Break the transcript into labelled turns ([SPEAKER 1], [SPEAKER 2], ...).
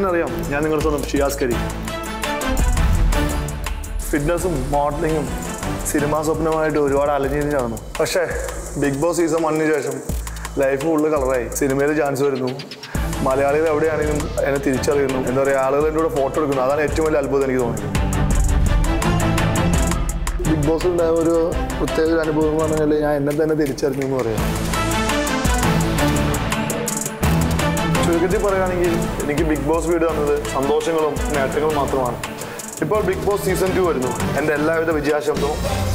[SPEAKER 1] അറിയാം ഞാൻ നിങ്ങളുടെ സ്വന്തം ഷിയാസ് കരീം ഫിറ്റ്നസും മോഡലിങ്ങും സിനിമാ സ്വപ്നമായിട്ട് ഒരുപാട് അലഞ്ഞിരിഞ്ഞ് നടന്നു പക്ഷേ ബിഗ് ബോസ് സീസൺ വണ്ണിന് ശേഷം ലൈഫ് ഫുള്ള് കളറായി സിനിമയിൽ ചാൻസ് വരുന്നു മലയാളികൾ എവിടെയാണെങ്കിലും എന്നെ തിരിച്ചറിയുന്നു എന്താ പറയുക ആളുകൾ എൻ്റെ കൂടെ ഫോട്ടോ എടുക്കുന്നു അതാണ് ഏറ്റവും വലിയ അത്ഭുതം എനിക്ക് തോന്നിയത് ബിഗ് ബോസിൽ ഉണ്ടായ ഒരു പ്രത്യേക ഒരു അനുഭവം എന്ന് പറഞ്ഞാൽ ഞാൻ എന്നെ തന്നെ തിരിച്ചറിഞ്ഞു എന്ന് പറയാം ചുരുക്കത്തിൽ പറയുകയാണെങ്കിൽ എനിക്ക് ബിഗ് ബോസ് വീട് തന്നത് സന്തോഷങ്ങളും നേട്ടങ്ങളും മാത്രമാണ് ഇപ്പോൾ ബിഗ് ബോസ് സീസൺ ടു വരുന്നു എൻ്റെ എല്ലാവിധ വിജയാശംസവും